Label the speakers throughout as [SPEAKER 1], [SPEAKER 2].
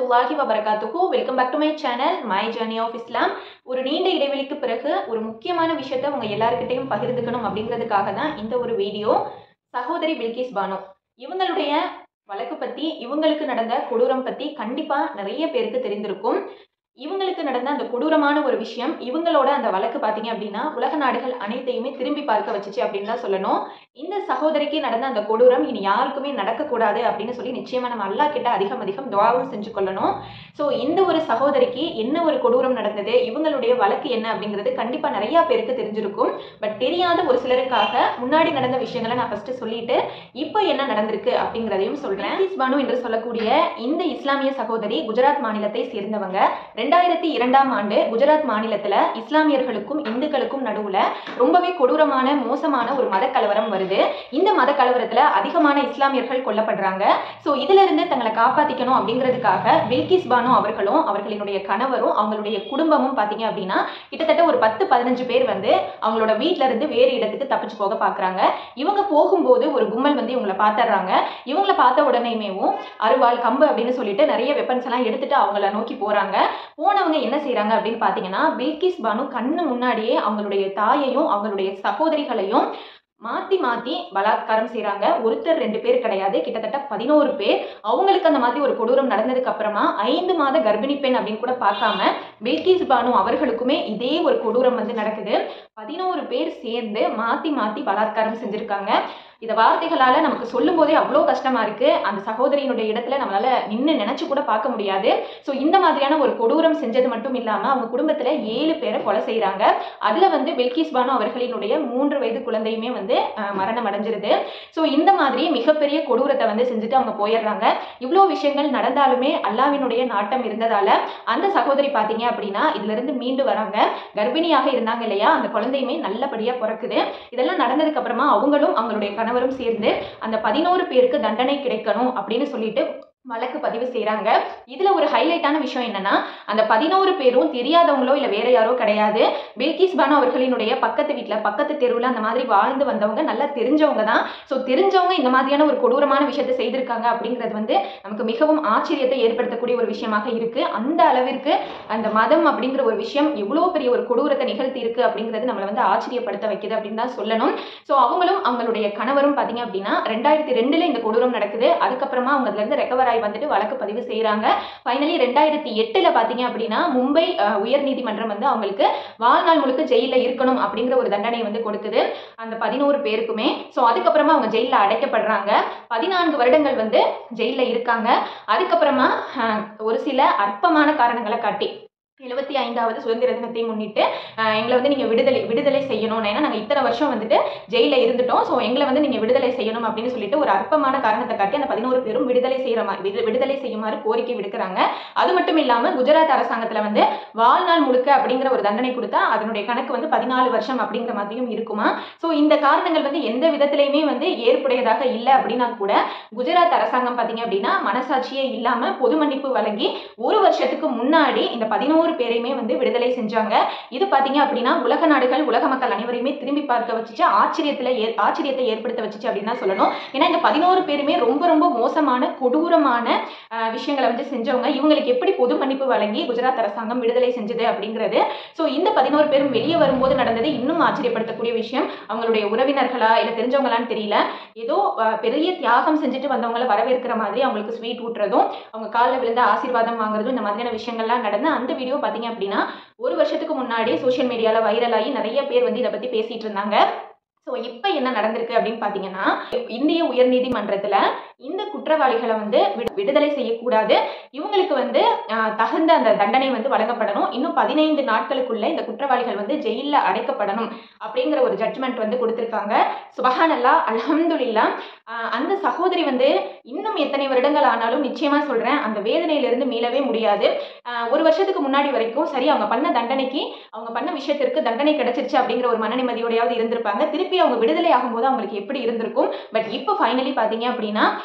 [SPEAKER 1] வரஹ்மத்துல்லாஹி வபரகாத்துஹு welcome back to my channel my journey of Islam ஒரு நீண்ட இடைவெளிக்கு பிறகு ஒரு முக்கியமான விஷயத்தை உங்க எல்லாருக்கிட்டையும் பகிர்ந்துக்கணும் அப்படிங்கிறதுக்காக தான் இந்த ஒரு வீடியோ சகோதரி பில்கிஸ் பானு இவங்களுடைய வழக்கு பத்தி இவங்களுக்கு நடந்த கொடூரம் பத்தி கண்டிப்பா நிறைய பேருக்கு தெரிந்திருக்கும் இவங்களுக்கு நடந்த அந்த கொடூரமான ஒரு விஷயம் இவங்களோட அந்த வழக்கு பார்த்தீங்க அப்படின்னா உலக நாடுகள் அனைத்தையுமே திரும்பி பார்க்க வச்சுச்சு அப்படின்னு தான் சொல்லணும் இந்த சகோதரிக்கு நடந்த அந்த கொடூரம் இனி யாருக்குமே நடக்கக்கூடாது அப்படின்னு சொல்லி நிச்சயமா நம்ம அல்லா கிட்ட அதிகம் அதிகம் துவாவும் செஞ்சு கொள்ளணும் ஸோ இந்த ஒரு சகோதரிக்கு என்ன ஒரு கொடூரம் நடந்தது இவங்களுடைய வழக்கு என்ன அப்படிங்கிறது கண்டிப்பா நிறைய பேருக்கு தெரிஞ்சிருக்கும் பட் தெரியாத ஒரு சிலருக்காக முன்னாடி நடந்த விஷயங்களை நான் ஃபர்ஸ்ட் சொல்லிட்டு இப்போ என்ன நடந்திருக்கு அப்படிங்கிறதையும் சொல்றேன் பில்கிஸ் பானு என்று சொல்லக்கூடிய இந்த இஸ்லாமிய சகோதரி குஜராத் மாநிலத்தை சேர்ந்தவங்க ரெண்டாயிரத்தி இரண்டாம் ஆண்டு குஜராத் மாநிலத்துல இஸ்லாமியர்களுக்கும் இந்துக்களுக்கும் நடுவுல ரொம்பவே கொடூரமான மோசமான ஒரு மத கலவரம் வருது இந்த மத கலவரத்துல அதிகமான இஸ்லாமியர்கள் கொல்லப்படுறாங்க ஸோ இதுல இருந்து தங்களை காப்பாத்திக்கணும் அப்படிங்கிறதுக்காக பில்கிஸ் பானு அவர்களும் அவர்களினுடைய கணவரும் அவங்களுடைய குடும்பமும் பாத்தீங்க அப்படின்னா கிட்டத்தட்ட ஒரு பத்து பதினஞ்சு பேர் வந்து அவங்களோட வீட்ல இருந்து வேறு இடத்துக்கு தப்பிச்சு போக பாக்குறாங்க இவங்க போகும்போது ஒரு கும்பல் வந்து இவங்களை பார்த்துடுறாங்க இவங்கள பார்த்த உடனேமேவும் அருவாள் கம்பு அப்படின்னு சொல்லிட்டு நிறைய வெப்பன்ஸ் எல்லாம் எடுத்துட்டு அவங்கள நோக்கி போறாங்க போனவங்க என்ன செய்றாங்க அப்படின்னு பாத்தீங்கன்னா பில்கிஸ் பானு கண்ணு முன்னாடியே அவங்களுடைய தாயையும் அவங்களுடைய சகோதரிகளையும் மாத்தி மாத்தி பலாத்காரம் செய்றாங்க ஒருத்தர் ரெண்டு பேர் கிடையாது கிட்டத்தட்ட பதினோரு பேர் அவங்களுக்கு அந்த மாதிரி ஒரு கொடூரம் நடந்ததுக்கு அப்புறமா ஐந்து மாத கர்ப்பிணி பெண் அப்படின்னு கூட பார்க்காம பில்கிஸ் பானு அவர்களுக்குமே இதே ஒரு கொடூரம் வந்து நடக்குது பதினோரு பேர் சேர்ந்து மாத்தி மாத்தி பலாத்காரம் செஞ்சிருக்காங்க இத வார்த்தைகளால நமக்கு சொல்லும் போதே அவ்வளோ கஷ்டமா இருக்கு அந்த சகோதரியினுடைய இடத்துல நம்மளால நின்று நினைச்சு கூட பார்க்க முடியாது ஸோ இந்த மாதிரியான ஒரு கொடூரம் செஞ்சது மட்டும் இல்லாம அவங்க குடும்பத்துல ஏழு பேரை கொலை செய்றாங்க அதுல வந்து பில்கிஸ் பானு அவர்களினுடைய மூன்று வயது குழந்தையுமே வந்து அஹ், மரணம் அடைஞ்சிருது ஸோ இந்த மாதிரி மிகப்பெரிய கொடூரத்தை வந்து செஞ்சுட்டு அவங்க போயிடுறாங்க இவ்வளோ விஷயங்கள் நடந்தாலுமே அல்லாவினுடைய நாட்டம் இருந்ததால அந்த சகோதரி பார்த்தீங்க அப்படின்னா இதுல இருந்து மீண்டு வராங்க கர்ப்பிணியாக இருந்தாங்க இல்லையா அந்த குழந்தையுமே நல்லபடியா பிறக்குது இதெல்லாம் நடந்ததுக்கு அப்புறமா அவங்களும் அவங்களுடைய கணவரும் சேர்ந்து அந்த பதினோரு பேருக்கு தண்டனை கிடைக்கணும் அப்படின்னு சொல்லிட்டு வழக்கு பதிவு செய்றாங்க இதுல ஒரு ஹைலைட்டான விஷயம் என்னன்னா அந்த பதினோரு பேரும் தெரியாதவங்களோ இல்ல வேற யாரோ கிடையாது பில்கிஸ் பானு அவர்களினுடைய பக்கத்து வீட்ல பக்கத்து தெருவுல அந்த மாதிரி வாழ்ந்து வந்தவங்க நல்லா தெரிஞ்சவங்க தான் ஸோ தெரிஞ்சவங்க இந்த மாதிரியான ஒரு கொடூரமான விஷயத்தை செய்திருக்காங்க அப்படிங்கிறது வந்து நமக்கு மிகவும் ஆச்சரியத்தை ஏற்படுத்தக்கூடிய ஒரு விஷயமாக இருக்கு அந்த அளவிற்கு அந்த மதம் அப்படிங்கிற ஒரு விஷயம் எவ்வளோ பெரிய ஒரு கொடூரத்தை நிகழ்த்தி இருக்கு அப்படிங்கிறது நம்மளை வந்து ஆச்சரியப்படுத்த வைக்குது அப்படின்னு தான் சொல்லணும் ஸோ அவங்களும் அவங்களுடைய கணவரும் பார்த்தீங்க அப்படின்னா ரெண்டாயிரத்தி ரெண்டுல இந்த கொடூரம் நடக்குது அதுக்கப்புறமா அவங்க அதுல இருந்து ரெக்கவர் ஆகி வந்துட்டு வழக்கு பதிவு செய்றாங்க ஃபைனலி ரெண்டாயிரத்தி எட்டுல பார்த்தீங்க அப்படின்னா மும்பை அஹ், உயர்நீதிமன்றம் வந்து அவங்களுக்கு வாழ்நாள் முழுக்க ஜெயிலில் இருக்கணும் அப்படிங்கிற ஒரு தண்டனை வந்து கொடுக்குது அந்த பதினோரு பேருக்குமே ஸோ அதுக்கப்புறமா அவங்க ஜெயிலில் அடைக்கப்படுறாங்க பதினான்கு வருடங்கள் வந்து ஜெயிலில் இருக்காங்க அதுக்கப்புறமா அஹ், ஒரு சில அற்பமான காரணங்களை காட்டி எழுபத்தி ஐந்தாவது சுதந்திர தினத்தை முன்னிட்டு அஹ், எங்களை வந்து நீங்கள் விடுதலை விடுதலை செய்யணும் ஏன்னா நாங்கள் இத்தனை வருஷம் வந்துட்டு ஜெயிலில் இருந்துட்டோம் ஸோ எங்களை வந்து நீங்கள் விடுதலை செய்யணும் அப்படின்னு சொல்லிட்டு ஒரு அற்பமான காரணத்தை காட்டி அந்த பதினோரு பேரும் விடுதலை செய்கிற மாதிரி விடுதலை செய்யுமாறு கோரிக்கை விடுக்கிறாங்க அது மட்டும் இல்லாமல் குஜராத் அரசாங்கத்தில் வந்து வாழ்நாள் முழுக்க அப்படிங்கிற ஒரு தண்டனை கொடுத்தா அதனுடைய கணக்கு வந்து பதினாலு வருஷம் அப்படிங்கிற மாதிரியும் இருக்குமா ஸோ இந்த காரணங்கள் வந்து எந்த விதத்திலையுமே வந்து ஏற்புடையதாக இல்லை அப்படின்னா கூட குஜராத் அரசாங்கம் பார்த்தீங்க அப்படின்னா மனசாட்சியே இல்லாமல் பொது மன்னிப்பு வழங்கி ஒரு வருஷத்துக்கு முன்னாடி இந்த பதினோரு பேரையுமே வந்து விடுதலை செஞ்சாங்க இது பார்த்தீங்க அப்படின்னா உலக நாடுகள் உலக மக்கள் அனைவரையுமே திரும்பி பார்க்க வச்சுச்சு ஆச்சரியத்தில் ஏ ஆச்சரியத்தை ஏற்படுத்த வச்சுச்சு அப்படின்னு தான் சொல்லணும் ஏன்னா இந்த பதினோரு பேருமே ரொம்ப ரொம்ப மோசமான கொடூரமான அஹ், விஷயங்களை வந்து செஞ்சவங்க இவங்களுக்கு எப்படி பொது மன்னிப்பு வழங்கி குஜராத் அரசாங்கம் விடுதலை செஞ்சது அப்படிங்கிறது ஸோ இந்த பதினோரு பேரும் வெளியே வரும்போது நடந்தது இன்னும் ஆச்சரியப்படுத்தக்கூடிய விஷயம் அவங்களுடைய உறவினர்களா இல்லை தெரிஞ்சவங்களான்னு தெரியல ஏதோ அஹ், பெரிய தியாகம் செஞ்சுட்டு வந்தவங்கள வரவேற்கிற மாதிரி அவங்களுக்கு ஸ்வீட் ஊட்டுறதும் அவங்க காலில் விழுந்து ஆசீர்வாதம் வாங்குறதும் இந்த மாதிரியான விஷயங்கள்லாம் நடந்து அந்த வீடியோ பார்த்தீங்க அப்படின்னா ஒரு வருஷத்துக்கு முன்னாடி சோஷியல் மீடியாவில் வைரல் ஆகி நிறைய பேர் வந்து இதை பற்றி பேசிட்டு இருந்தாங்க ஸோ இப்போ என்ன நடந்திருக்கு அப்படின்னு பார்த்தீங்கன்னா இந்திய உயர்நீதிமன்றத்தில் இந்த குற்றவாளிகளை வந்து விடு- விடுதலை செய்யக்கூடாது இவங்களுக்கு வந்து ஆஹ், தகுந்த அந்த தண்டனை வந்து வழங்கப்படணும் இன்னும் பதினைந்து நாட்களுக்குள்ள இந்த குற்றவாளிகள் வந்து ஜெயிலில் அடைக்கப்படணும் அப்படிங்கிற ஒரு ஜட்ஜ்மெண்ட் வந்து கொடுத்துருக்காங்க சுபஹானல்லா அல்ஹம்துலில்லா ஆஹ், அந்த சகோதரி வந்து இன்னும் எத்தனை வருடங்கள் ஆனாலும் நிச்சயமா சொல்றேன் அந்த வேதனையிலிருந்து மீளவே முடியாது ஆஹ், ஒரு வருஷத்துக்கு முன்னாடி வரைக்கும் சரி அவங்க பண்ண தண்டனைக்கு அவங்க பண்ண விஷயத்திற்கு தண்டனை கிடைச்சிருச்சு அப்படிங்கிற ஒரு மன நிம்மதியோடையாவது இருந்திருப்பாங்க திருப்பி அவங்க விடுதலை ஆகும்போது அவங்களுக்கு எப்படி இருந்திருக்கும் பட் இப்போ ஃபைனலி பார்த்தீங்க அப்படின்னா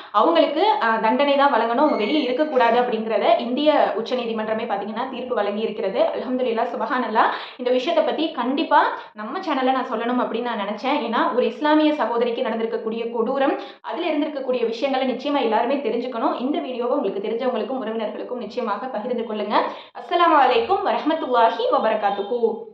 [SPEAKER 1] அவங்களுக்கு ஆஹ், தண்டனை தான் வழங்கணும் அவங்க வெளியே இருக்கக்கூடாது அப்படிங்கிறத இந்திய உச்சநீதிமன்றமே பார்த்தீங்கன்னா தீர்ப்பு வழங்கி இருக்கிறது அல்ஹம்துலில்லாஹ் சுபஹானல்லா இந்த விஷயத்தை பற்றி கண்டிப்பாக நம்ம சேனலில் நான் சொல்லணும் அப்படின்னு நான் நினச்சேன் ஏன்னா ஒரு இஸ்லாமிய சகோதரிக்கு நடந்திருக்கக்கூடிய கொடூரம் அதில் இருந்திருக்கக்கூடிய விஷயங்களை நிச்சயமாக எல்லாருமே தெரிஞ்சுக்கணும் இந்த வீடியோவை உங்களுக்கு தெரிஞ்சவங்களுக்கும் உறவினர்களுக்கும் நிச்சயமாக பகிர்ந்து கொள்ளுங்க அஸ்ஸலாமு அலைக்கும் வரஹ்மத்துல்லாஹி வபரகாத்துஹு